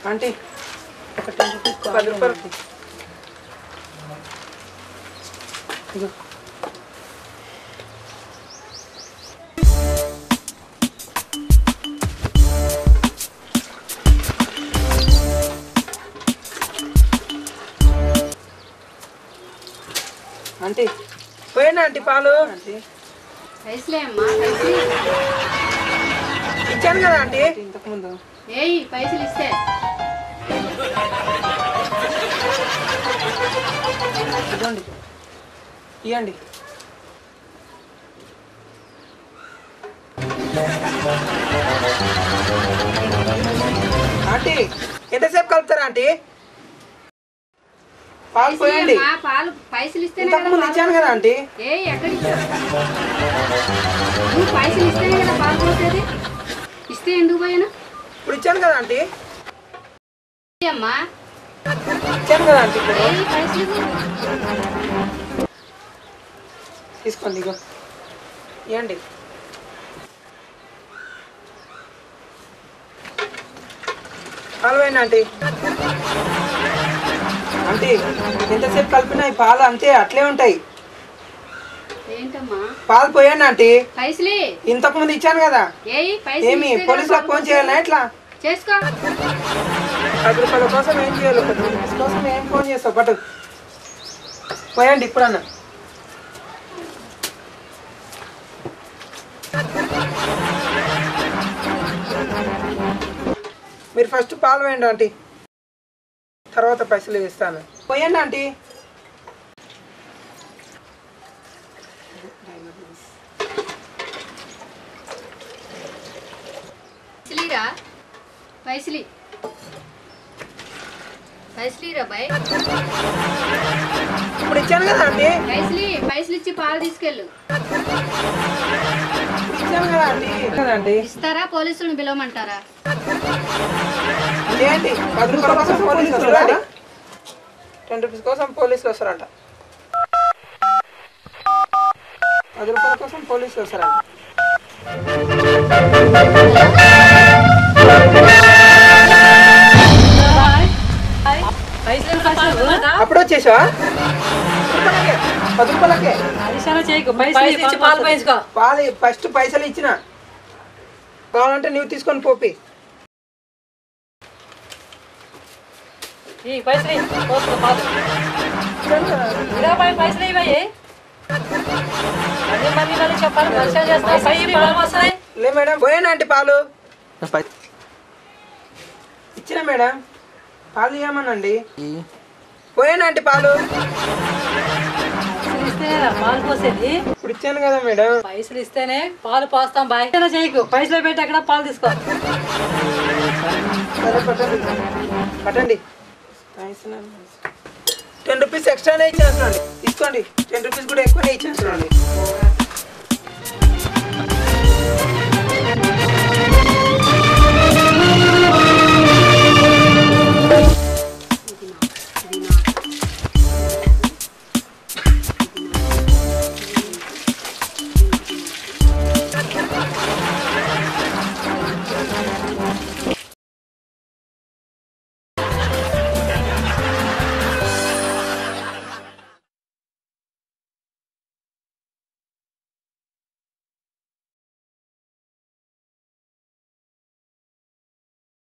Aunty ఒక ten rupees పది రూపాయలు ఇదిగో. ఆంటీ పోయినా ఆంటీ పాలు ఆంటీ పైసలే అమ్మా పైసలు ఇచ్చాను కదా ఆంటీ ఇంతకుముందు ఏయ్ పైసలు ఇస్తే ఇదిగోండి ఇవ్వండి ఆంటీ ఎంతసేపు కలుపుతారా ఆంటీ పాలు పోయండి అమ్మా, పాలు పైసలు ఇస్తేనే ఇంతకు కదా ముందు పాలు ఇచ్చాను కదా ఆంటీ ఏయ్ ఎక్కడ ఇచ్చావు నువ్వు పైసలు ఇస్తేనే కదా పాలు పోసేది ఇస్తే ఎందుకు పోయాను ఇప్పుడు ఇచ్చాను కదా ఆంటీ అమ్మా ఇచ్చాను కదా ఆంటీ ఇప్పుడు ఏయ్ పైసలు ఇవ్వు. తీసుకోండి ఇగో ఇవ్వండి పాలు పోయండి ఆంటీ ఆంటీ ఎంతసేపు కలిపినా ఈ పాలు అంతే అట్లే ఉంటాయి ఏంటమ్మా పాలు పోయండి ఆంటీ పైసలే ఇంతకు ముందు ఇచ్చాను కదా ఏయ్ పైసలు ఏమి ఇస్తే కదా పోలీసులకు పాలు ఫోన్ చేయాలా ఎట్లా చేసుకో పది రూపాయల కోసం ఏం చేయాలి పది రూపాయల కోసం ఏం ఫోన్ చేస్తావు పట్టు పోయండి ఇప్పుడన్నా మీరు ఫస్ట్ పాలు వేయండి ఆంటీ తర్వాత పైసలు ఇస్తాను పోయండి ఆంటీ పైసలీరా పైసలి పైసలీరా బాయ్ ఇప్పుడు ఇచ్చాను కదా ఆంటీ పైసలి పైసలు ఇచ్చి పాలు తీసుకెళ్ళు ఇచ్చాను కదా ఆంటీ కదా ఆంటీ ఇస్తారా పోలీసులను పిలవమంటారా ఏంటి పది రూపాయల కోసం పోలీసులు వస్తారా టెన్ రూపీస్ కోసం పోలీసులు వస్తారంట పది రూపాయల కోసం పోలీసులు వస్తారంట పైసలు పైసలు అప్పుడు వచ్చేసావా రూపాయలకే, పది రూపాయలకే అరిశాల చేయకు పైసలు ఇచ్చి పాలు పోయించుకో పాలు ఫస్ట్ పైసలు ఇచ్చిన కావాలంటే నువ్వు తీసుకొని పోపి ఈ పైసలు ఇయ్యి. పోసుకో పాలు ఇరవై పైసలు ఇవ్వయి మళ్ళీ మళ్ళీ మళ్ళీ చెప్పాలి పరిచయం చేస్తాయి పై పాలు వస్తాయి లే మేడం పోయానా ఆంటీ పాలు ఇచ్చిన మేడం పాలు ఇవ్వమనండి పోయానా ఆంటీ పాలు పైసలు ఇస్తేనే పాలు పోసేది ఇప్పుడు ఇచ్చాను కదా మేడం పైసలు ఇస్తేనే పాలు పోస్తాం బాయ్ చేయకు పైసలు పెట్టి అక్కడ పాలు తీసుకో సరే పట్టండి పట్టండి టెన్ రూపీస్ ఎక్స్ట్రానే ఇచ్చేస్తున్నాండి తీసుకోండి టెన్ రూపీస్ కూడా ఎక్కువనే ఇచ్చేస్తున్నాండి